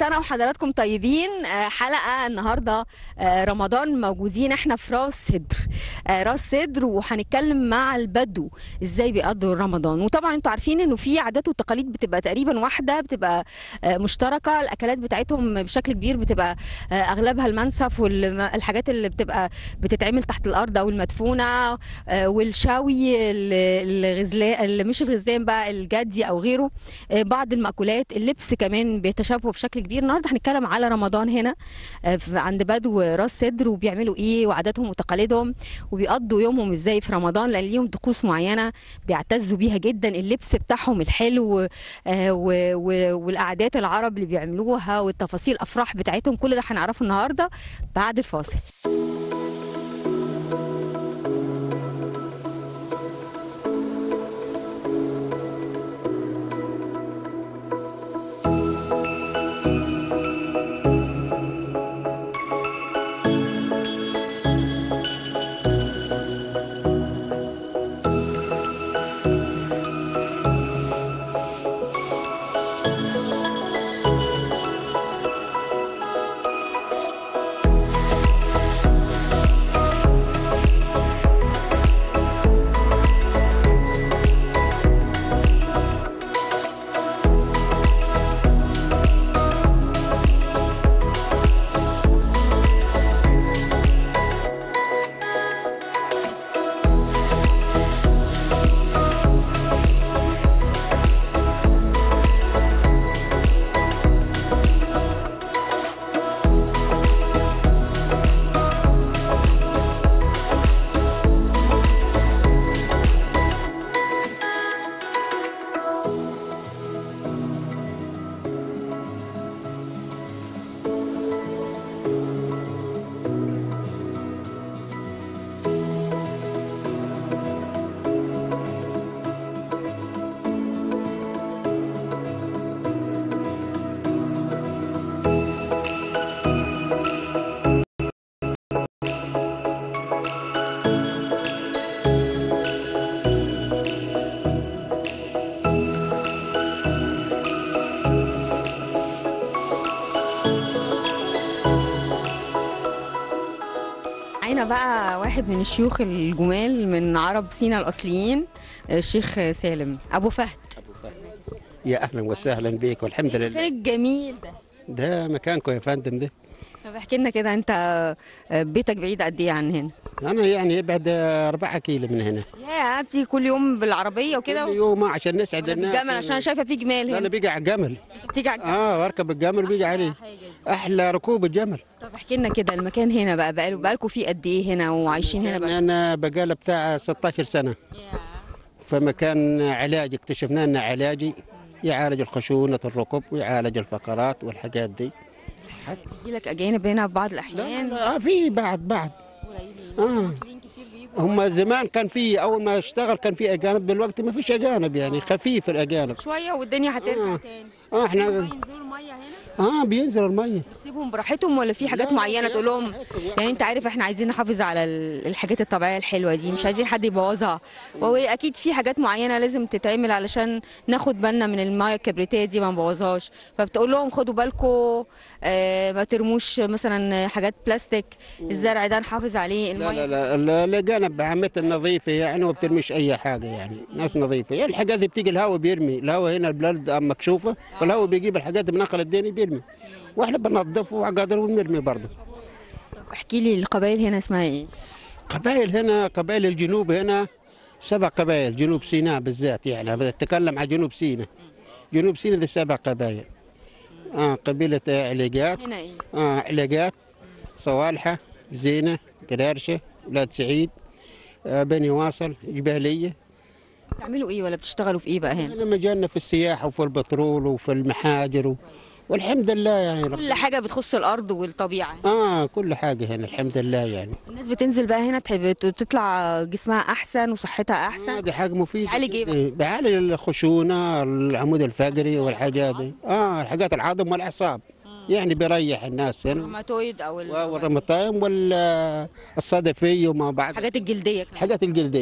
سنة وحضراتكم طيبين آه، حلقة النهاردة آه، رمضان موجودين احنا في راس سدر آه، راس سدر وهنتكلم مع البدو ازاي بيقضوا رمضان وطبعا انتوا عارفين انه في عادات وتقاليد بتبقى تقريبا واحدة بتبقى آه، مشتركة الاكلات بتاعتهم بشكل كبير بتبقى آه، اغلبها المنسف والحاجات اللي بتبقى بتتعمل تحت الارض او المدفونة آه، والشوي ال- الغزلان اللي مش الغزلان بقى الجدي او غيره آه، بعض المأكولات اللبس كمان بيتشابهوا بشكل كبير النهارده هنتكلم على رمضان هنا آه، في- عند بدو راس سدر وبيعملوا ايه وعاداتهم وتقاليدهم وبيقضوا يومهم ازاي في رمضان لان ليهم طقوس معينه بيعتزوا بيها جدا اللبس بتاعهم الحلو آه، و- و- والقعدات العرب اللي بيعملوها والتفاصيل الافراح بتاعتهم كل ده هنعرفه النهارده بعد الفاصل معانا بقى واحد من الشيوخ الجمال من عرب سينا الاصليين الشيخ سالم ابو فهد يا اهلا وسهلا بك والحمد لله كان الجميل ده ده مكانكم يا فندم ده طب احكي لنا كده انت بيتك بعيد قد ايه عن هنا انا يعني يبعد أربعة كيلو من هنا يا بتيجي كل يوم بالعربيه وكده كل يوم عشان نسعد ولا الناس بالجمل عشان انا شايفه في جمال لا انا هنا بيجي على الجمل بتيجي على الجمل اه واركب الجمل بيجي عليه احلى ركوب الجمل طب احكي لنا كده المكان هنا بقى بقى بقالكم فيه قد ايه هنا وعايشين هنا كان بقى انا بقاله بتاع 16 سنه فمكان علاج اكتشفنا انه علاجي يعالج الخشونه الركب ويعالج الفقرات والحاجات دي بيجي لك اجانب هنا في بعض لا الاحيان لا آه في بعد بعد آه. هم زمان كان في اول ما اشتغل كان في اجانب دلوقتي ما فيش اجانب يعني خفيف الاجانب شويه والدنيا هترجع آه. تاني اه احنا ينزلوا الميه هنا اه بينزل الميه بتسيبهم براحتهم ولا في حاجات لا، معينه لا، تقول لهم براحتهم. يعني انت عارف احنا عايزين نحافظ على ال- الحاجات الطبيعيه الحلوه دي مش عايزين حد يبوظها وهو اكيد في حاجات معينه لازم تتعمل علشان ناخد بالنا من المايه الكبريتيه دي ما نبوظهاش فبتقول لهم خدوا بالكم آه ما ترموش مثلا حاجات بلاستيك الزرع ده نحافظ عليه لا الميه لا لا لا الاجانب بعمتها نظيفه يعني وما بترميش اي حاجه يعني ناس نظيفه يعني الحاجات دي بتيجي الهواء بيرمي الهواء هنا البلد مكشوفه فالهواء بيجيب الحاجات من نقل الدنيا بيرمي واحنا بننظف وقادر ونرمي برضه احكي لي القبائل هنا اسمها ايه قبائل هنا قبائل الجنوب هنا سبع قبائل جنوب سيناء بالذات يعني أنا بتكلم عن جنوب سيناء جنوب سيناء دي سبع قبائل اه قبيله عليقات هنا ايه اه عليقات صوالحه زينه قرارشه ولاد سعيد آه بني واصل جباليه بتعملوا ايه ولا بتشتغلوا في ايه بقى هنا احنا مجالنا في السياحه وفي البترول وفي المحاجر و... والحمد لله يعني رب... كل حاجه بتخص الارض والطبيعه اه كل حاجه هنا الحمد لله يعني الناس بتنزل بقى هنا تحب تطلع جسمها احسن وصحتها آه احسن دي حاجه مفيده بيعالج إيه بقى؟ جداً. بيعالج الخشونه العمود الفقري والحاجات دي اه الحاجات العظم والاعصاب يعني بيريح الناس هنا الروماتويد او ال- والرمطايم والصدفيه وما بعد الحاجات الجلديه كمان الحاجات الجلديه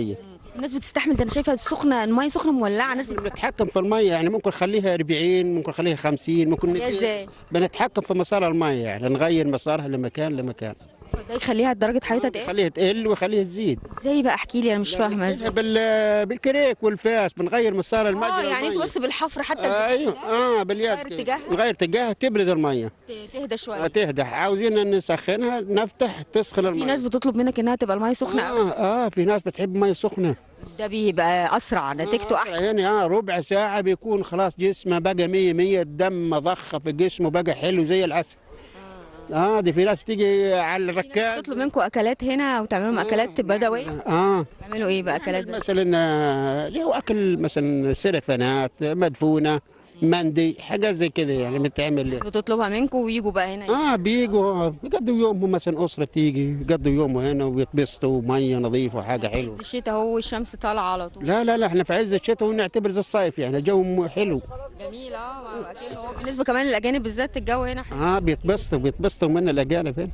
الناس بتستحمل ده انا شايفه السخنه الميه سخنه مولعه ناس بتستحمل بنتحكم في الميه يعني ممكن نخليها 40 ممكن نخليها 50 ممكن يا ندي- ازاي بنتحكم في مسار الميه يعني نغير مسارها لمكان لمكان ده يخليها درجه حرارتها تقل نخليها تقل وخليها تزيد ازاي بقى احكي لي انا مش فاهمه بنحكيها ازاي بال بالكريك والفاس بنغير مسار الميه اه يعني انتوا بس بالحفر حتى ايوه اه باليد نغير كده. اتجاهها؟ نغير اتجاهها تبرد الميه ت- تهدى آه، شويه تهدى عاوزين نسخنها نفتح تسخن الميه في ناس بتطلب منك انها تبقى الميه سخنه قوي اه اه في ناس بتحب ميه سخنه ده بيبقى اسرع نتيجته آه، احسن يعني اه ربع ساعه بيكون خلاص جسمه بقى 100 100 الدم ضخ في جسمه بقى حلو زي العسل اه دي في ناس بتيجي على الركاز تطلب منكم اكلات هنا وتعملوا لهم اكلات بدويه اه تعملوا ايه بقى اكلات بدوية؟ مثلا آه، اللي هو اكل مثلا سرفانات مدفونه مندي حاجات زي كده يعني بتعمل بتطلبها منكم ويجوا بقى هنا اه بيجوا بيقضوا يومهم مثلا اسره بتيجي بيقضوا يومهم هنا ويتبسطوا ميه نظيفه وحاجه عز حلوه الشتاء اهو الشمس طالعه على طول لا لا لا احنا في عز الشتاء ونعتبر زي الصيف يعني الجو م- حلو جميل اه اكيد هو بالنسبه كمان للاجانب بالذات الجو هنا حلو اه بيتبسطوا بيتبسطوا من الاجانب هنا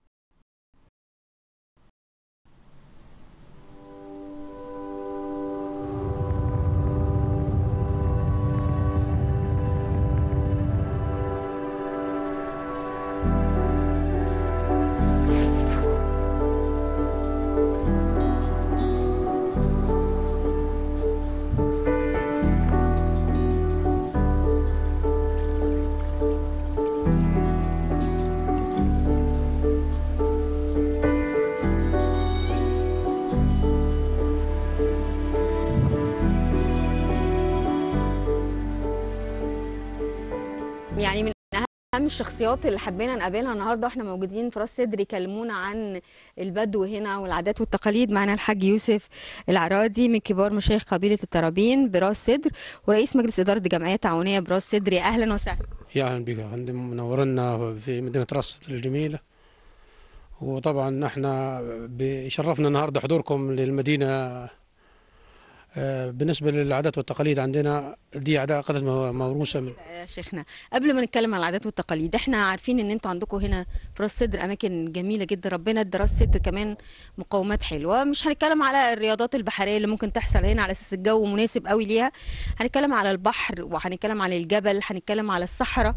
يعني من اهم الشخصيات اللي حبينا نقابلها النهارده واحنا موجودين في راس سدر يكلمونا عن البدو هنا والعادات والتقاليد معنا الحاج يوسف العرادي من كبار مشايخ قبيله الترابين براس سدر ورئيس مجلس اداره الجمعيه التعاونيه براس سدر يا اهلا وسهلا يا اهلا بك يا فندم منورنا في مدينه راس الجميله وطبعا احنا بيشرفنا النهارده حضوركم للمدينه آه، بالنسبه للعادات والتقاليد عندنا دي عادات قدم موروثه من يا شيخنا قبل ما نتكلم عن العادات والتقاليد احنا عارفين ان انتوا عندكم هنا في راس سدر اماكن جميله جدا ربنا ادى راس سدر كمان مقومات حلوه مش هنتكلم على الرياضات البحريه اللي ممكن تحصل هنا على اساس الجو مناسب قوي ليها هنتكلم على البحر وهنتكلم على الجبل هنتكلم على الصحراء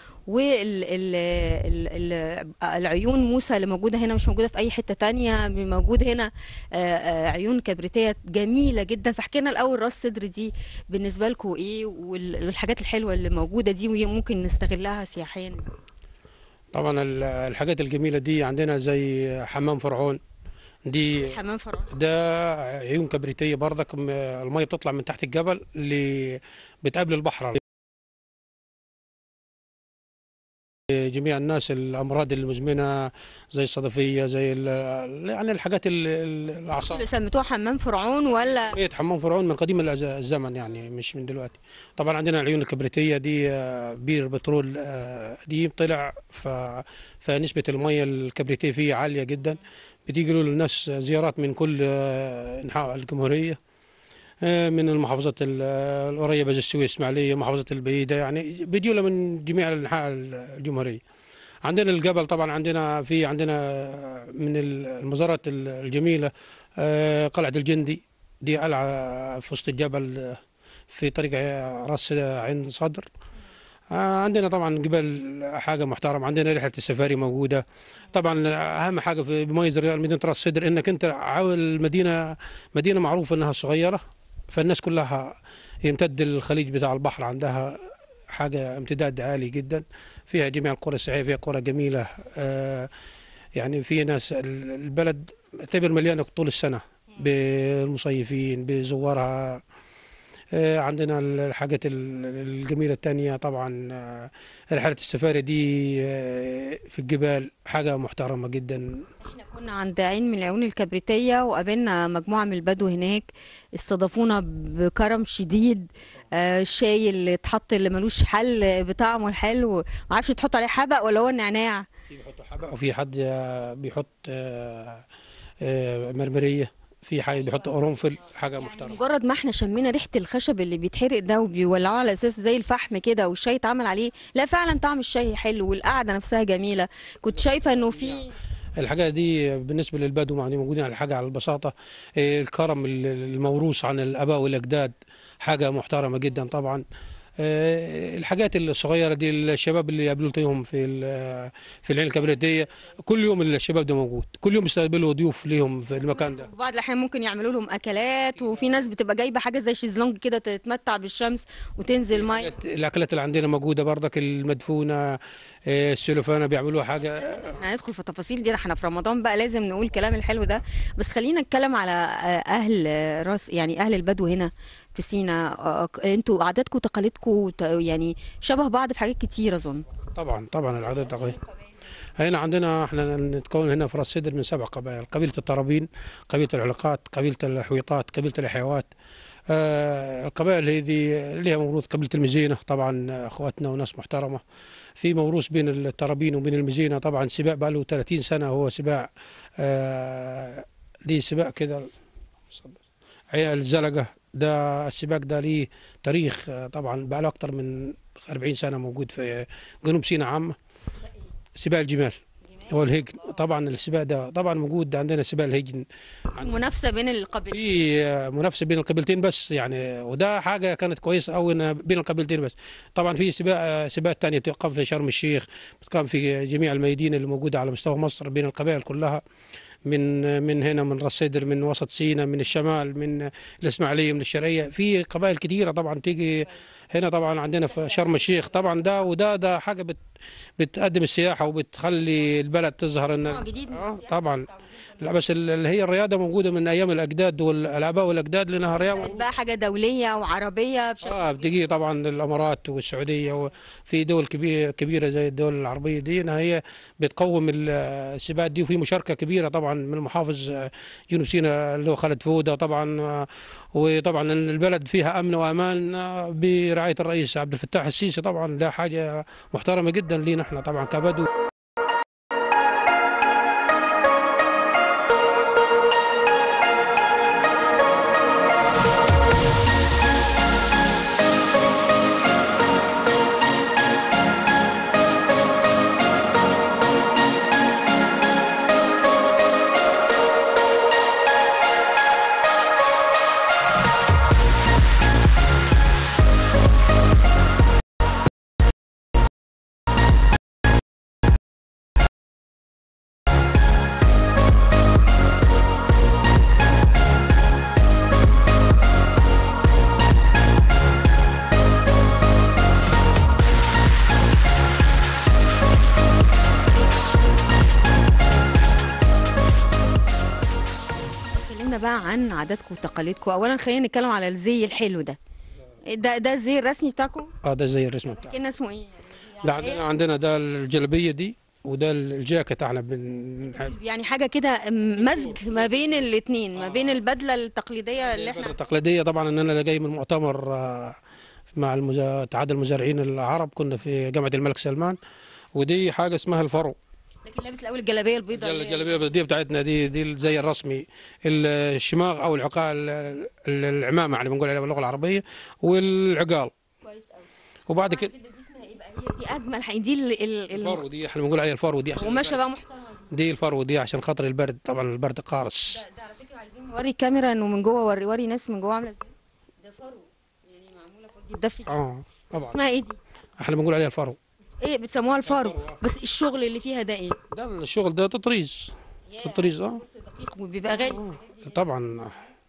والعيون موسى اللي موجوده هنا مش موجوده في اي حته تانية موجود هنا آه، آه، عيون كبريتيه جميله جدا فاحكي لنا الاول راس صدر دي بالنسبه لكم ايه وال- والحاجات الحلوه اللي موجوده دي وممكن نستغلها سياحيا إزاي؟ طبعا ال- الحاجات الجميله دي عندنا زي حمام فرعون دي حمام فرعون ده عيون كبريتيه برضك م- الميه بتطلع من تحت الجبل اللي بتقابل البحر جميع الناس الامراض المزمنه زي الصدفيه زي ال- يعني الحاجات ال- ال- الاعصاب اللي سميتوها حمام فرعون ولا بيت حمام فرعون من قديم الأز- الزمن يعني مش من دلوقتي طبعا عندنا العيون الكبريتيه دي آه، بير بترول آه، قديم طلع ف... فنسبه الميه الكبريتيه فيه عاليه جدا بتيجي له الناس زيارات من كل آه، انحاء الجمهوريه آه، من المحافظات ال- آه، القريبه زي السويس اسماعيليه المحافظات البعيده يعني بيجوا له من جميع انحاء الجمهوريه عندنا الجبل طبعا عندنا في عندنا من المزارات الجميله آه، قلعه الجندي دي قلعه في وسط الجبل آه، في طريق آه، راس عين صدر آه، عندنا طبعا جبال حاجه محترمه عندنا رحله السفاري موجوده طبعا اهم حاجه في بيميز مدينه راس سدر انك انت عاول المدينه مدينه معروفه انها صغيره فالناس كلها يمتد الخليج بتاع البحر عندها حاجه امتداد عالي جدا فيها جميع القرى السياحيه فيها قرى جميله آه، يعني في ناس البلد تعتبر مليانه طول السنه بالمصيفين بزوارها آه، عندنا الحاجات ال- الجميلة التانية طبعا آه، رحلة السفاري دي آه، في الجبال حاجة محترمة جدا احنا كنا عند عين من العيون الكبريتية وقابلنا مجموعة من البدو هناك استضافونا بكرم شديد آه، الشاي اللي اتحط اللي ملوش حل بطعمه الحلو معرفش تحط عليه حبق ولا هو النعناع في بيحطوا حبق وفي حد آه، بيحط آه، آه، مرمرية في حد بيحط قرنفل حاجة محترمة مجرد ما احنا شمينا ريحة الخشب اللي بيتحرق ده وبيولعوه على اساس زي الفحم كده والشاي اتعمل عليه لا فعلا طعم الشاي حلو والقعدة نفسها جميلة كنت شايفة انه في الحاجات دي بالنسبه للبدو يعني موجودين على حاجه على البساطه إيه، الكرم ال- الموروث عن الاباء والاجداد حاجه محترمه جدا طبعا إيه، الحاجات الصغيره دي الشباب اللي قابلتهم في ال- في العين الكبريتيه كل يوم الشباب ده موجود كل يوم بيستقبلوا ضيوف ليهم في المكان ده في بعض الاحيان ممكن يعملوا لهم اكلات وفي ناس بتبقى جايبه حاجه زي شيزلونج كده تتمتع بالشمس وتنزل ميه الحاجات- الاكلات اللي عندنا موجوده برضك المدفونه إيه، السلوفانه بيعملوا حاجه احنا هندخل في التفاصيل دي احنا في رمضان بقى لازم نقول الكلام الحلو ده بس خلينا نتكلم على آه، اهل آه، راس يعني اهل البدو هنا في سينا آه، آه، انتوا عاداتكم وتقاليدكم ت- يعني شبه بعض في حاجات كتير اظن طبعا طبعا العادات التقليديه هنا عندنا احنا نتكون هنا في راس سدر من سبع قبائل قبيله الطرابين قبيله العلاقات قبيله الحويطات قبيله الحيوات آه القبائل هذه لها موروث قبيله المزينه طبعا اخواتنا وناس محترمه في موروث بين الطرابين وبين المزينه طبعا سباق بقى له 30 سنه هو سباق آه ليه سباق كده عيال الزلقه ده السباق ده ليه تاريخ آه، طبعا بقى له اكتر من 40 سنه موجود في جنوب سيناء عامه سباق الجمال هو الهجن طبعا السباق ده طبعا موجود عندنا سباق الهجن منافسه بين القبيلتين في آه، منافسه بين القبيلتين بس يعني وده حاجه كانت كويسه قوي ان بين القبيلتين بس طبعا في سباق آه، سباقات تانية بتقام في شرم الشيخ بتقام في جميع الميادين اللي موجوده على مستوى مصر بين القبائل كلها من من هنا من راس سدر من وسط سيناء من الشمال من الاسماعيليه من الشرقيه في قبائل كثيره طبعا تيجي هنا طبعا عندنا في شرم الشيخ طبعا ده وده ده حاجه بت بتقدم السياحه وبتخلي البلد تظهر ان نوع جديد من آه السياحة طبعا لا بس ال- اللي هي الرياضه موجوده من ايام الاجداد والاباء والاجداد لانها رياضه بقت بقى حاجه دوليه وعربيه بشكل اه بتجي طبعا الامارات والسعوديه وفي دول كبيره كبيره زي الدول العربيه دي انها هي بتقوم ال- السباقات دي وفي مشاركه كبيره طبعا من محافظ آه، جنوب سيناء اللي هو خالد فوده طبعا آه، وطبعا إن البلد فيها امن وامان آه، برعايه الرئيس عبد الفتاح السيسي طبعا ده حاجه محترمه جدا لينا احنا طبعا كبدو اتكلمنا بقى عن عاداتكم وتقاليدكم اولا خلينا نتكلم على الزي الحلو ده ده ده الزي الرسمي بتاعكم اه ده زي الرسم بتاعنا كان اسمه ايه ده عندنا عندنا ده الجلبيه دي وده الجاكيت احنا بن يعني حاجه كده مزج ما بين الاثنين ما بين البدله التقليديه اللي البدلة احنا التقليديه طبعا ان انا جاي من مؤتمر آه، مع المزا... اتحاد المزارعين العرب كنا في جامعه الملك سلمان ودي حاجه اسمها الفرو لكن لابس الاول الجلابيه البيضاء الجل- اللي هي- الجلابيه دي بتاعتنا دي دي الزي الرسمي ال- الشماغ او العقال ال- العمامه يعني بنقول عليها باللغه العربيه والعقال كويس قوي وبعد كده دي اسمها ايه بقى هي دي اجمل حاجه دي ال ال ال الفرو دي احنا بنقول عليها الفرو دي عشان وماشيه بقى محترمه دي دي الفرو دي عشان خاطر البرد طبعا البرد قارس ده, ده على فكره عايزين نوري الكاميرا انه من جوه وري وري ناس من جوه عامله ازاي ده فرو يعني معموله فرو دي تدفي اه طبعا اسمها ايه دي احنا بنقول عليها الفرو ايه بتسموها الفرو بس الشغل اللي فيها ده ايه ده الشغل ده تطريز تطريز اه بص دقيق وبيبقى غالي طبعا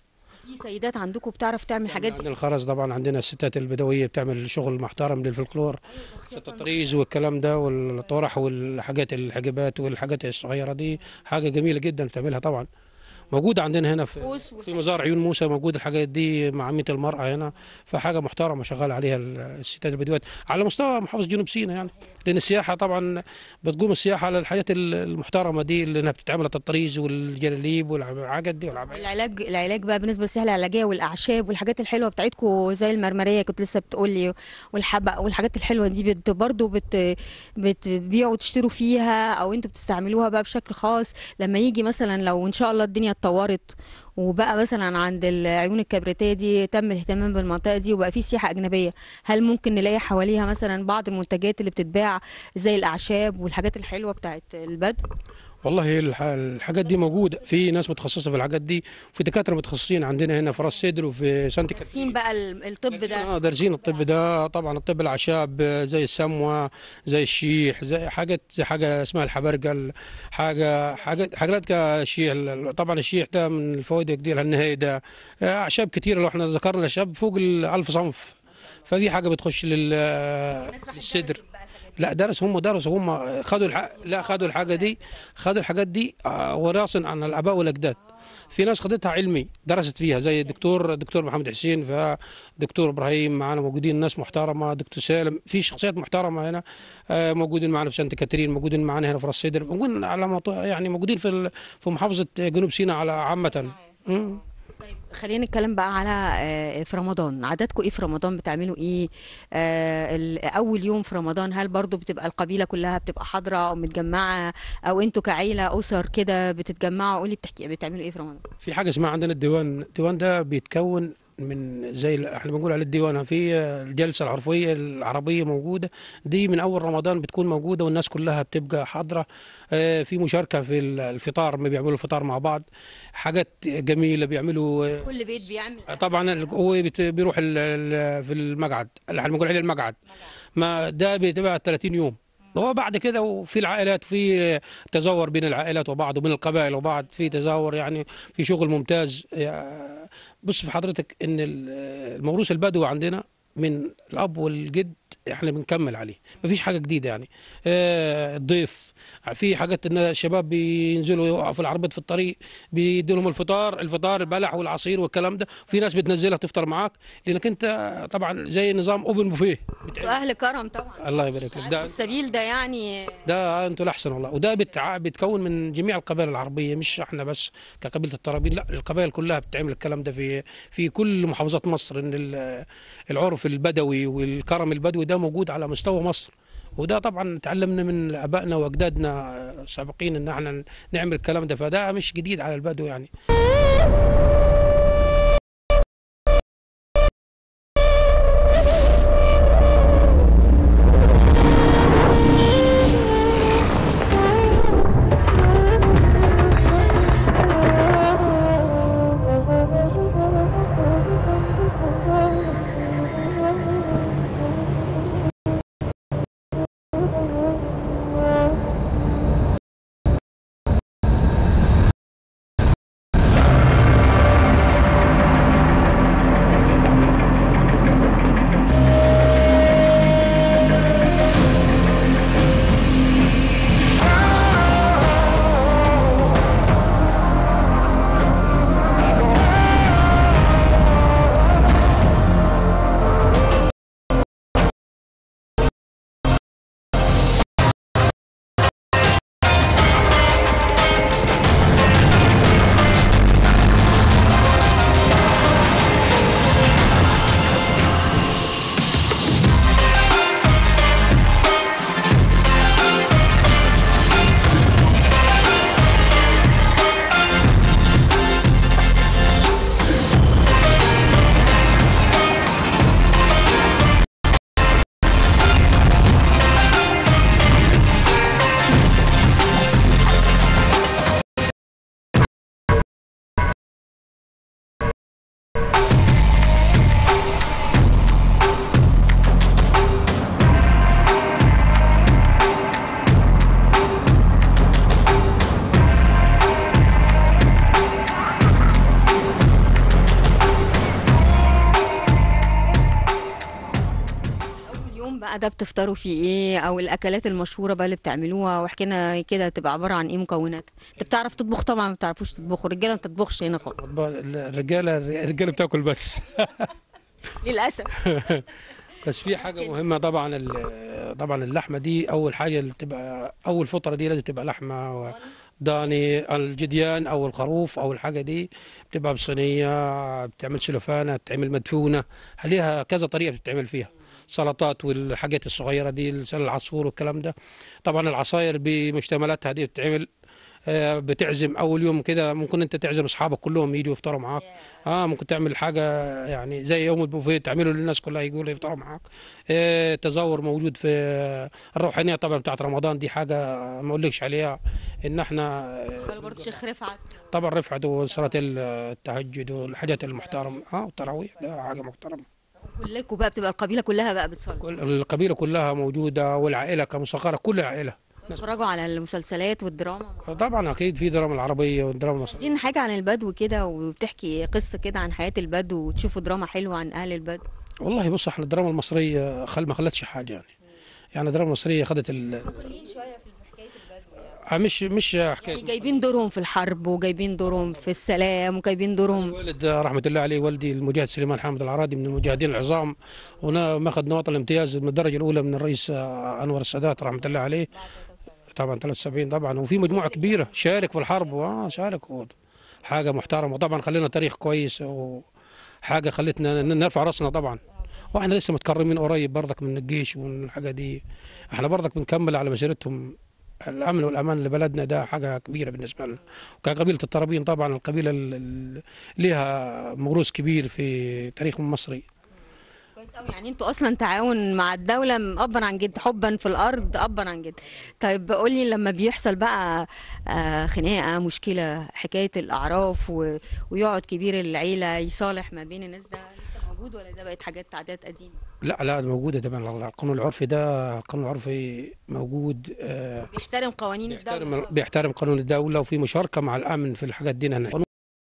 في سيدات عندكم بتعرف تعمل الحاجات دي عندنا الخرز طبعا عندنا الستات البدويه بتعمل شغل محترم للفلكلور التطريز والكلام ده والطرح والحاجات الحجابات والحاجات الصغيره دي حاجه جميله جدا بتعملها طبعا موجوده عندنا هنا في فوس في مزار عيون موسى موجود الحاجات دي مع عميه المراه هنا فحاجه محترمه شغال عليها الستات البدوات على مستوى محافظه جنوب سيناء يعني لان السياحه طبعا بتقوم السياحه على الحاجات المحترمه دي اللي انها بتتعمل التطريز والجلاليب والحاجات دي والعباية. العلاج العلاج بقى بالنسبه للسياحه العلاجيه والاعشاب والحاجات الحلوه بتاعتكم زي المرمريه كنت لسه بتقولي والحبق والحاجات الحلوه دي بت برضه بت بتبيعوا تشتروا فيها او انتوا بتستعملوها بقى بشكل خاص لما يجي مثلا لو ان شاء الله الدنيا اتطورت وبقى مثلا عند العيون الكبريتيه دي تم الاهتمام بالمنطقه دي وبقى في سياحه اجنبيه هل ممكن نلاقي حواليها مثلا بعض المنتجات اللي بتتباع زي الاعشاب والحاجات الحلوه بتاعت البدو والله الح- الحاجات دي موجوده في ناس متخصصه في الحاجات دي وفي دكاتره متخصصين عندنا هنا في راس سدر وفي سانت كاترين سين بقى ال- الطب ده اه دارسين الطب ده طبعا الطب الاعشاب آه، زي السموه زي الشيح زي حاجات زي حاجه اسمها الحبرجل حاجه حاجات حاجات كالشيح ال- طبعا الشيح ده من الفوائد كتير النهائي ده آه، اعشاب كتير لو احنا ذكرنا الاعشاب فوق الألف صنف فدي حاجه بتخش لل الناس راح للصدر تدرس بقى الحاجات دي. لا درس هم درسوا هم خدوا الح... لا خدوا الحاجه دي خدوا الحاجات دي آه، وراثا عن الاباء والاجداد في ناس خدتها علمي درست فيها زي الدكتور دكتور محمد حسين فدكتور ابراهيم معانا موجودين ناس محترمه دكتور سالم في شخصيات محترمه هنا آه، موجودين معانا في سانت كاترين موجودين معانا هنا في راس سدر موجودين على مط... يعني موجودين في ال... في محافظه جنوب سيناء على عامه مم. طيب خلينا نتكلم بقى على آه، في رمضان عاداتكم ايه في رمضان بتعملوا ايه آه، ال- اول يوم في رمضان هل برضو بتبقى القبيله كلها بتبقى حاضره او متجمعه او انتوا كعيله اسر كده بتتجمعوا قولي بتحكي بتعملوا ايه في رمضان في حاجه اسمها عندنا الديوان الديوان ده بيتكون من زي ال- احنا بنقول عليه الديوان في الجلسه العرفيه العربيه موجوده دي من اول رمضان بتكون موجوده والناس كلها بتبقى حاضره آه، في مشاركه في ال- الفطار ما بيعملوا الفطار مع بعض حاجات جميله بيعملوا آه، كل بيت بيعمل طبعا ال- هو بت- بيروح ال- ال- في المقعد اللي احنا بنقول عليه المقعد ما ده بتبقى 30 يوم هو بعد كده وفي العائلات وفي تزور بين العائلات وبعض وبين القبائل وبعض في تزاور يعني في شغل ممتاز يا- بص في حضرتك ان ال- الموروث البدوي عندنا من الاب والجد احنا بنكمل عليه مفيش حاجه جديده يعني آه، الضيف في حاجات ان الشباب بينزلوا يقعوا في العربيات في الطريق بيدوا لهم الفطار الفطار البلح والعصير والكلام ده في ناس بتنزلها تفطر معاك لانك انت طبعا زي نظام اوبن بوفيه انتوا اهل كرم طبعا الله يبارك لك ده السبيل ده يعني ده انتوا الاحسن والله وده بتع... بتكون من جميع القبائل العربيه مش احنا بس كقبيله الترابين لا القبائل كلها بتعمل الكلام ده في في كل محافظات مصر ان ال- العرف البدوي والكرم البدوي ده موجود على مستوى مصر وده طبعا تعلمنا من ابائنا واجدادنا السابقين ان احنا نعمل الكلام ده فده مش جديد على البدو يعني اول يوم بقى ده بتفطروا فيه ايه او الاكلات المشهوره بقى اللي بتعملوها واحكي لنا كده تبقى عباره عن ايه مكوناتها انت بتعرف تطبخ طبعا ما بتعرفوش تطبخوا الرجاله ما بتطبخش هنا خالص الرجاله الرجاله بتاكل بس للاسف بس في حاجه مهمه طبعا ال- طبعا اللحمه دي اول حاجه اللي تبقى اول فطره دي لازم تبقى لحمه ضاني الجديان او الخروف او الحاجه دي بتبقى بصينيه بتعمل سلوفانه بتعمل مدفونه ليها كذا طريقه بتتعمل فيها سلطات والحاجات الصغيره دي لسان العصفور والكلام ده طبعا العصاير بمشتملاتها دي بتتعمل آه، بتعزم اول يوم كده ممكن انت تعزم اصحابك كلهم يجوا يفطروا معاك اه ممكن تعمل حاجه يعني زي يوم البوفيه تعمله للناس كلها يجوا يفطروا معاك آه، تزور موجود في الروحانيه طبعا بتاعت رمضان دي حاجه ما اقولكش عليها ان احنا قال برضه شيخ رفعت طبعا رفعت وصلاه التهجد والحاجات المحترمه اه والتراويح ده حاجه محترمه كلكم بقى بتبقى القبيله كلها بقى بتصلي كل- القبيله كلها موجوده والعائله كمصغره كل العائله بتتفرجوا على المسلسلات والدراما طبعا اكيد في دراما العربيه والدراما المصريه عايزين حاجه عن البدو كده وبتحكي قصه كده عن حياه البدو وتشوفوا دراما حلوه عن اهل البدو والله بص احنا الدراما المصريه خل ما خلتش حاجه يعني يعني الدراما المصريه خدت ال... مقلين شويه في حكايه البدو آه، مش مش حكايه يعني جايبين دورهم في الحرب وجايبين دورهم في السلام وجايبين دورهم والد رحمه الله عليه والدي المجاهد سليمان حامد العرادي من المجاهدين العظام وماخذ نواط الامتياز من الدرجه الاولى من الرئيس آه، انور السادات رحمه الله عليه طبعا 73 طبعا وفي مجموعه كبيره شارك في الحرب اه شارك و- حاجه محترمه وطبعا خلينا تاريخ كويس وحاجه خلتنا ن- نرفع راسنا طبعا واحنا لسه متكرمين قريب برضك من الجيش ومن الحاجه دي احنا برضك بنكمل على مسيرتهم الامن والامان لبلدنا ده حاجه كبيره بالنسبه لنا وكقبيله الطرابين طبعا القبيله اللي ليها موروث كبير في تاريخ المصري كويس قوي يعني انتوا اصلا تعاون مع الدوله ابا عن جد حبا في الارض ابا عن جد طيب قولي لما بيحصل بقى آه، خناقه مشكله حكايه الاعراف و... ويقعد كبير العيله يصالح ما بين الناس ده لسه موجود ولا ده بقت حاجات عادات قديمه لا لا موجوده ده القانون العرفي ده القانون العرفي موجود آه، بيحترم قوانين الدوله بيحترم بيحترم قانون الدوله وفي مشاركه مع الامن في الحاجات دي هنا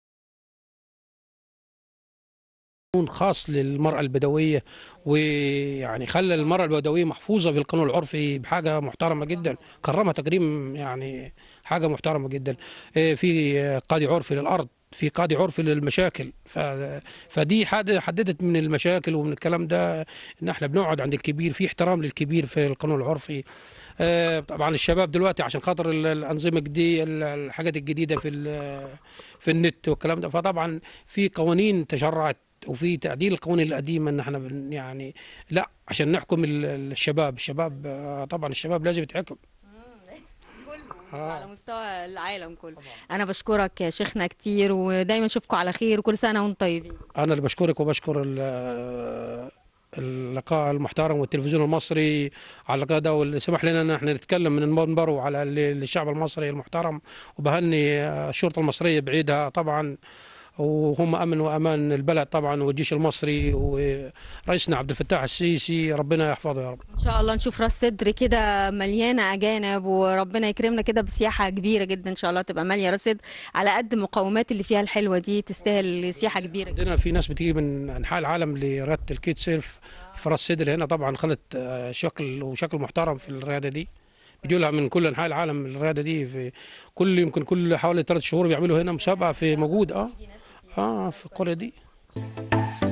قانون خاص للمرأة البدوية ويعني خلى المرأة البدوية محفوظة في القانون العرفي بحاجة محترمة جدا كرمها تكريم يعني حاجة محترمة جدا إيه، في قاضي عرفي للأرض في قاضي عرفي للمشاكل ف... فدي حد حددت من المشاكل ومن الكلام ده ان احنا بنقعد عند الكبير في احترام للكبير في القانون العرفي آه، طبعا الشباب دلوقتي عشان خاطر ال- الانظمه الجديده ال- الحاجات الجديده في ال- في النت والكلام ده فطبعا في قوانين تشرعت وفي تعديل القوانين القديمه ان احنا بن- يعني لا عشان نحكم ال- الشباب الشباب آه، طبعا الشباب لازم يتحكم كله على مستوى العالم كله انا بشكرك يا شيخنا كتير ودايما اشوفكم على خير وكل سنه وانتم طيبين انا اللي بشكرك وبشكر ال- اللقاء المحترم والتلفزيون المصري على اللقاء ده واللي سمح لنا ان احنا نتكلم من المنبر وعلى ال- الشعب المصري المحترم وبهني الشرطه المصريه بعيدها طبعا وهم امن وامان البلد طبعا والجيش المصري ورئيسنا عبد الفتاح السيسي ربنا يحفظه يا رب ان شاء الله نشوف راس صدر كده مليانه اجانب وربنا يكرمنا كده بسياحه كبيره جدا ان شاء الله تبقى ماليه راس صدر على قد المقومات اللي فيها الحلوه دي تستاهل سياحه كبيره جدا عندنا في ناس بتيجي من انحاء العالم لرياده الكيت سيرف في راس سدر هنا طبعا خدت آه، شكل وشكل محترم في الرياده دي بيجوا لها من كل انحاء العالم الرياده دي في كل يمكن كل حوالي ثلاث شهور بيعملوا هنا مسابقه في موجود اه اه في القريه دي